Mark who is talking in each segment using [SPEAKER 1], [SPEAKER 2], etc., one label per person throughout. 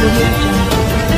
[SPEAKER 1] audio jungle.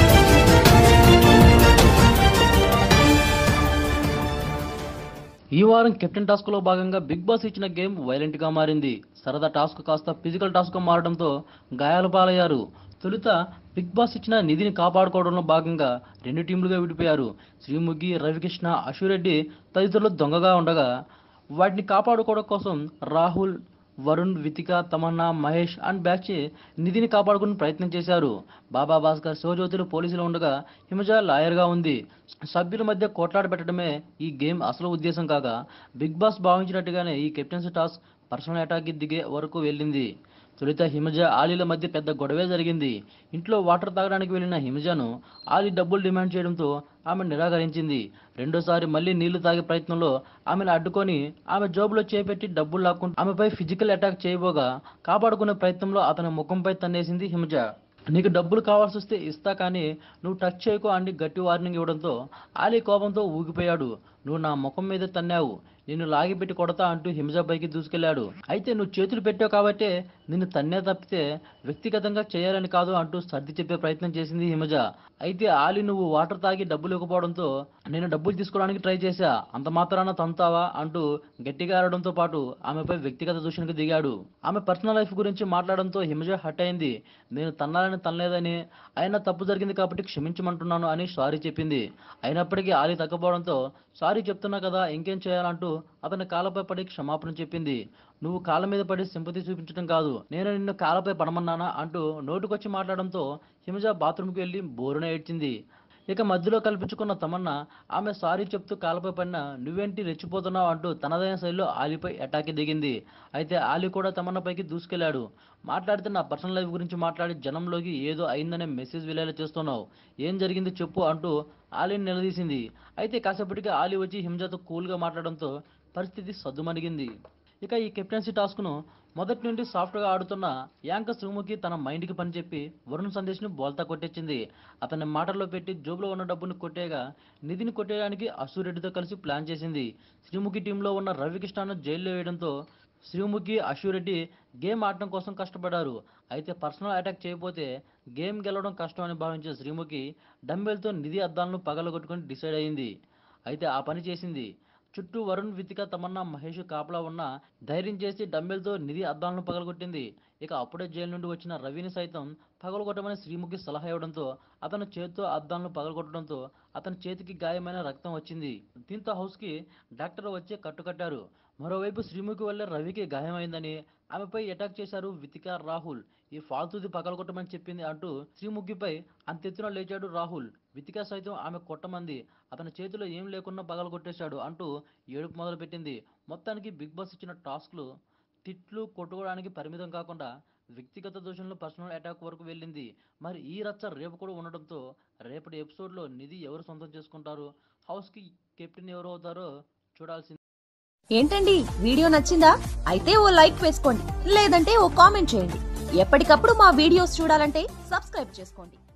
[SPEAKER 2] ఈ వారం captain task లో భాగంగా బిగ్ బాస్ ఇచ్చిన గేమ్ వైలెంట్ గా మారింది సరదా టాస్క్ కాస్త ఫిజికల్ టాస్క్ గా మారడంతో గాయాల పాలయ్యారు తొలుత బిగ్ బాస్ ఇచ్చిన నిధిని కాపాడుకోవడంలో భాగంగా రెండు టీంలుగా విడిపోయారు శ్రీముఖి రవికృష్ణ అశురెడ్డి తదితరులు దొంగగా ఉండగా వాటిని కాపాడుకోవడం కోసం రాహుల్ వరుణ్ వితిక తమన్నా మహేష్ అండ్ బ్యాచ్ నిధిని కాపాడుకునే ప్రయత్నం చేశారు బాబా భాస్కర్ శివజ్యోతులు పోలీసులు ఉండగా హిమజ లాయర్గా ఉంది సభ్యుల మధ్య కోట్లాట పెట్టడమే ఈ గేమ్ అసలు ఉద్దేశం కాగా బిగ్ బాస్ భావించినట్టుగానే ఈ కెప్టెన్సీ టాస్క్ పర్సనల్ అటాక్కి దిగే వరకు వెళ్ళింది తొలుత హిమజ ఆలీల మధ్య పెద్ద గొడవే జరిగింది ఇంట్లో వాటర్ తాగడానికి వెళ్ళిన హిమజను ఆలీ డబ్బులు డిమాండ్ చేయడంతో ఆమె నిరాకరించింది రెండోసారి మళ్ళీ నీళ్లు తాగే ప్రయత్నంలో ఆమెను అడ్డుకొని ఆమె జోబులో చేపెట్టి డబ్బులు లాక్కుంటూ ఆమెపై ఫిజికల్ అటాక్ చేయబోగా కాపాడుకునే ప్రయత్నంలో అతని ముఖంపై తన్నేసింది హిమజ నీకు డబ్బులు కావాల్సి వస్తే ఇస్తా కానీ నువ్వు టచ్ చేయకు అని గట్టి వార్నింగ్ ఇవ్వడంతో ఆలీ కోపంతో ఊగిపోయాడు నువ్వు నా ముఖం మీద తన్నావు నిన్ను లాగిపెట్టి కొడతా అంటూ హిమజ పైకి దూసుకెళ్లాడు అయితే నువ్వు చేతులు పెట్టావు కాబట్టే నిన్ను తన్నే తప్పితే వ్యక్తిగతంగా చేయాలని కాదు అంటూ సర్ది చెప్పే ప్రయత్నం చేసింది హిమజ అయితే ఆలి నువ్వు వాటర్ తాగి డబ్బులు ఇవ్వకపోవడంతో నేను డబ్బులు తీసుకోవడానికి ట్రై చేశా అంత మాత్రాన తంతావా అంటూ గట్టిగా ఆడడంతో పాటు ఆమెపై వ్యక్తిగత దూషణకు దిగాడు ఆమె పర్సనల్ లైఫ్ గురించి మాట్లాడడంతో హిమజ హట్ అయింది నేను తన్నాలని తనలేదని అయినా తప్పు జరిగింది కాబట్టి క్షమించమంటున్నాను అని సారీ చెప్పింది అయినప్పటికీ ఆలి తగ్గపోవడంతో సారీ చెప్తున్నా కదా ఇంకేం చేయాలంటూ అతని కాళ్ళపై పడి క్షమాపణ చెప్పింది నువ్వు కాళ్ళ మీద పడి సింపతి చూపించడం కాదు నేను నిన్ను కాళ్ళపై పడమన్నానా అంటూ నోటుకొచ్చి మాట్లాడడంతో హిమజ బాత్రూమ్కి వెళ్ళి బోరున ఏడ్చింది ఇక మధ్యలో కల్పించుకున్న తమన్నా ఆమె సారీ చెప్తూ కాళ్ళపై పడిన నువ్వేంటి రెచ్చిపోతున్నావు అంటూ తనదైన శైలిలో ఆలీపై అటాక్కి దిగింది అయితే ఆలీ కూడా తమన్నపైకి దూసుకెళ్లాడు మాట్లాడితే నా పర్సనల్ లైఫ్ గురించి మాట్లాడి జనంలోకి ఏదో అయిందనే మెసేజ్ వెళ్ళేలా చేస్తున్నావు ఏం జరిగింది చెప్పు అంటూ ఆలీని నిలదీసింది అయితే కాసేపటికి ఆలీ వచ్చి హింజతో కూల్గా మాట్లాడడంతో పరిస్థితి సద్దుమణిగింది ఇక ఈ కెప్టెన్సీ టాస్క్ను మొదటి నుండి సాఫ్ట్గా ఆడుతున్న యాంక శ్రీముఖి తన మైండ్కి పని చెప్పి వరుణ్ సందేశ్ని బోల్తా కొట్టించింది అతని మాటల్లో పెట్టి జోబులో ఉన్న డబ్బుని కొట్టేగా నిధిని కొట్టేయడానికి అశురెడ్డితో కలిసి ప్లాన్ చేసింది శ్రీముఖి టీంలో ఉన్న రవికృష్ణను జైల్లో వేయడంతో శ్రీముఖి అశురెడ్డి గేమ్ ఆడటం కోసం కష్టపడ్డారు అయితే పర్సనల్ అటాక్ చేయకపోతే గేమ్ గెలవడం కష్టం అని భావించిన శ్రీముఖి డంబెల్తో నిధి అద్దాలను పగలగొట్టుకొని డిసైడ్ అయింది అయితే ఆ పని చేసింది చుట్టూ వరుణ్ వితిక తమన్నా మహేష్ కాపలా ఉన్న ధైర్యం చేసి డంబెల్తో నిధి అద్దాలను పగలగొట్టింది ఇక అప్పుడే జైలు నుండి వచ్చిన రవిని సైతం పగలగొట్టమని శ్రీముఖి సలహా ఇవ్వడంతో అతను చేతితో అద్దాలను పగలగొట్టడంతో అతని చేతికి గాయమైన రక్తం వచ్చింది దీంతో హౌస్కి డాక్టర్ వచ్చి కట్టుకట్టారు మరోవైపు శ్రీముఖి వల్ల రవికి గాయమైందని ఆమెపై అటాక్ చేశారు వితిక రాహుల్ ఈ ఫాల్తుది పగలగొట్టమని చెప్పింది అంటూ శ్రీముఖిపై అంతెత్తున లేచాడు రాహుల్ వితిక సైతం ఆమె కొట్టమంది అతని చేతిలో ఏం లేకున్నా పగలగొట్టేశాడు అంటూ ఏడుపు మొదలుపెట్టింది మొత్తానికి బిగ్ బాస్ ఇచ్చిన టాస్క్లు తిట్లు కొట్టుకోవడానికి పరిమితం కాకుండా వ్యక్తిగత దోషంలో పర్సనల్ అటాక్ వరకు వెళ్ళింది మరి ఈ రచ్చ రేపు కూడా ఉండడంతో రేపటి ఎపిసోడ్లో నిధి ఎవరు సొంతం చేసుకుంటారు హౌస్కి కెప్టెన్ ఎవరు అవుతారో చూడాల్సింది
[SPEAKER 3] ఏంటండి వీడియో నచ్చిందా అయితే ఓ లైక్ వేసుకోండి లేదంటే ఓ కామెంట్ చేయండి ఎప్పటికప్పుడు మా వీడియోస్ చూడాలంటే సబ్స్క్రైబ్ చేసుకోండి